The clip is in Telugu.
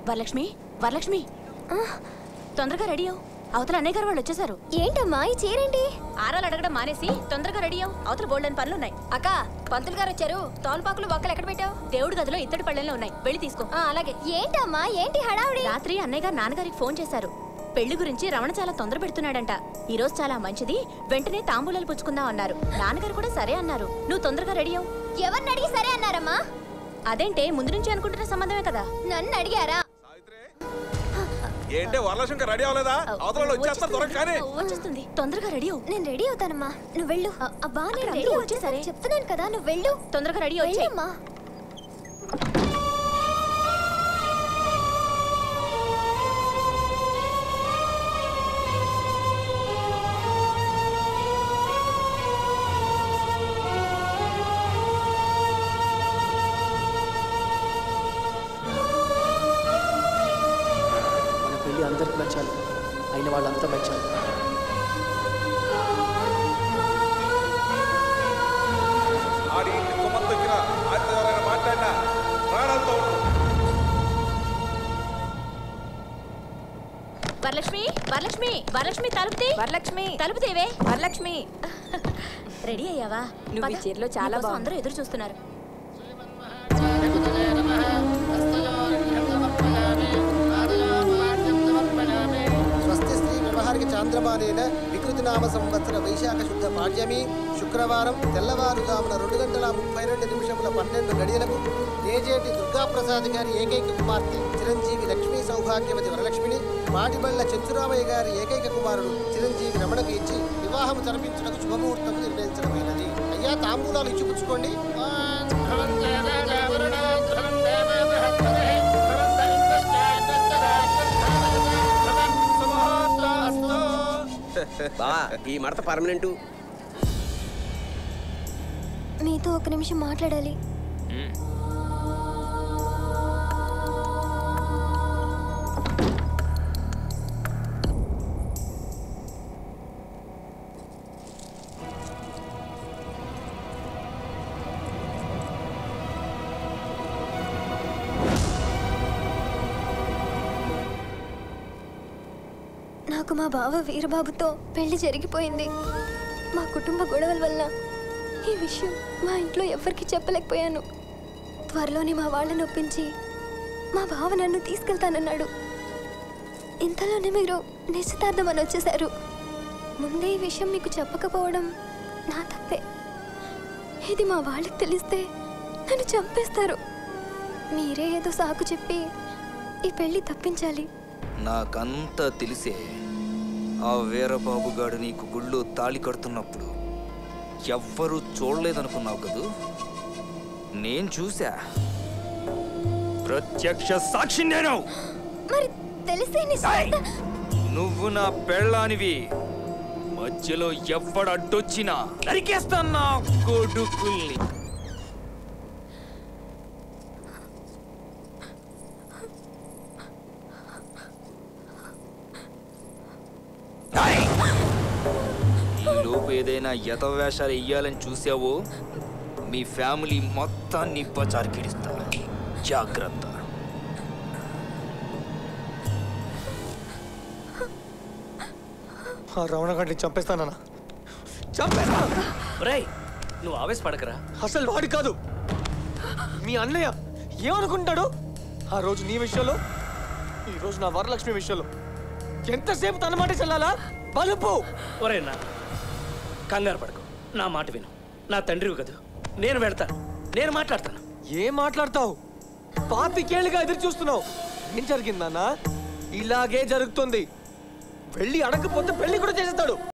వరలక్ష్మి వరలక్ష్మి తొందరగా రెడీ అవు అవతల అన్నయ్య గారు వాళ్ళు వచ్చేసారు ఏంటమ్మా ఈ చీరేంటి ఆరాలు అడగడం మానేసి తొందరగా రెడీ అవు అవతల బోల్డెన్ పనులు ఉన్నాయి అక్క పంతులు గారు వచ్చారు తోలుపాకులు బొక్కలు ఎక్కడ పెట్టావు దేవుడి గదిలో ఇత్తడి పళ్ళెంలో ఉన్నాయి వెళ్ళి తీసుకో ఆ, అలాగే ఏంటమ్మా ఏంటి హడావుడి రాత్రి అన్నయ్య గారు నాన్నగారికి ఫోన్ చేశారు పెళ్లి గురించి రమణ చాలా తొందర పెడుతున్నాడంట ఈ రోజు చాలా మంచిది వెంటనే తాంబూలాలు పుచ్చుకుందాం అన్నారు నాన్నగారు కూడా సరే అన్నారు నువ్వు తొందరగా రెడీ అవు ఎవరిని అడిగి సరే అన్నారమ్మా అదేంటే ముందు నుంచి అనుకుంటున్న సంబంధమే కదా నన్ను అడిగారా ఏంటే వరలక్ష్మి రెడీ అవ్వలేదా అవతల వాళ్ళు వచ్చేస్తారు త్వరగా కానీ వచ్చేస్తుంది తొందరగా రెడీ అవు నేను రెడీ అవుతానమ్మా నువ్వు వెళ్ళు అ- అబ్బా నేను అక్కడ రెడీ అందరూ వచ్చేసరే వచ్చేసారే. చెప్తున్నాను కదా నువ్వు వెళ్ళు తొందరగా రెడీ వచ్చే వెళ్ళమ్మా మన పెళ్ళి అందరికి నచ్చాలి అయిన వాళ్ళంతా మెచ్చాలి ఆడి ఇంటి కుమ్మం దగ్గర ఆడితో ఎవరైనా మాట్లాడినా ప్రాణాలతో ఉండు వరలక్ష్మి వరలక్ష్మి వరలక్ష్మి తలుపుతి వరలక్ష్మి తలుపు తీవే వరలక్ష్మి రెడీ అయ్యావా నువ్వు ఈ పద. చీరలో చాలా నీకోసం బాగున్నావు. అందరూ ఎదురు చూస్తున్నారు స్వస్తి శ్రీ వ్యవహారిక చాంద్రమానేన వికృతి నామ సంవత్సర వైశాఖ శుద్ధ పాడ్యమి శుక్రవారం తెల్లవారుజామున రెండు గంటల ముప్పై రెండు నిమిషముల పన్నెండు గడియలకు నేజేటి దుర్గాప్రసాద్ గారి ఏకైక కుమార్తె చిరంజీవి లక్ష్మీ సౌభాగ్యవతి వరలక్ష్మిని మాటిబళ్ళ చెంచురామయ్య గారి ఏకైక కుమారుడు చిరంజీవి రమణకు ఇచ్చి వివాహం జరిపించడానికి శుభముహూర్తం నిర్ణయించడమైనది అయ్యా తాంబూలాలు ఇచ్చిపుచ్చుకోండి బా ఈ మడత పర్మనెంట్ మీతో ఒక నిమిషం మాట్లాడాలి నాకు మా బావ వీరబాబుతో పెళ్లి జరిగిపోయింది మా కుటుంబ గొడవల వల్ల ఈ విషయం మా ఇంట్లో ఎవరికి చెప్పలేకపోయాను త్వరలోనే మా వాళ్ళని ఒప్పించి మా బావ నన్ను తీసుకెళ్తానన్నాడు ఇంతలోనే మీరు నిశ్చితార్థం అని వచ్చేశారు ముందే ఈ విషయం మీకు చెప్పకపోవడం నా తప్పే ఇది మా వాళ్ళకి తెలిస్తే నన్ను చంపేస్తారు మీరే ఏదో సాకు చెప్పి ఈ పెళ్లి తప్పించాలి నాకంతా తెలిసే ఆ వీరబాబుగాడు నీకు గుళ్ళు తాళి కడుతున్నప్పుడు ఎవ్వరూ చూడలేదనుకున్నావు కదూ నేను చూసా ప్రత్యక్ష సాక్షి నేను మరి తెలిస్తే నీ ఏయ్! నువ్వు నా పెళ్ళానివి మధ్యలో ఎవ్వడు అడ్డొచ్చినా నరికేస్తాను నా కొడుకుల్ని ఏయ్! ఈ లోపు ఏదైనా యథవేషాలు వెయ్యాలని చూసావో మీ ఫ్యామిలీ మొత్తాన్ని బజార్కిడిస్తా జాగ్రత్త ఆ రమణగాడిని చంపేస్తానన్నా చంపేస్తా రేయ్ నువ్వు ఆవేశపడకరా అసలు వాడు కాదు మీ అన్నయ్య ఏమనుకుంటాడు ఆ రోజు నీ విషయంలో ఈ రోజు నా వరలక్ష్మి విషయంలో ఎంతసేపు తన మాట చెల్లాలా బలుపు ఒరే నా కంగారు పడకు నా మాట విను నా తండ్రివి కదూ నేను వెళ్తాను నేను మాట్లాడతాను ఏం మాట్లాడతావు పాతికేళ్ళుగా ఎదురు చూస్తున్నావు ఏం జరిగిందన్నా ఇలాగే జరుగుతుంది వెళ్ళి అడగకపోతే పెళ్లి కూడా చేసేస్తాడు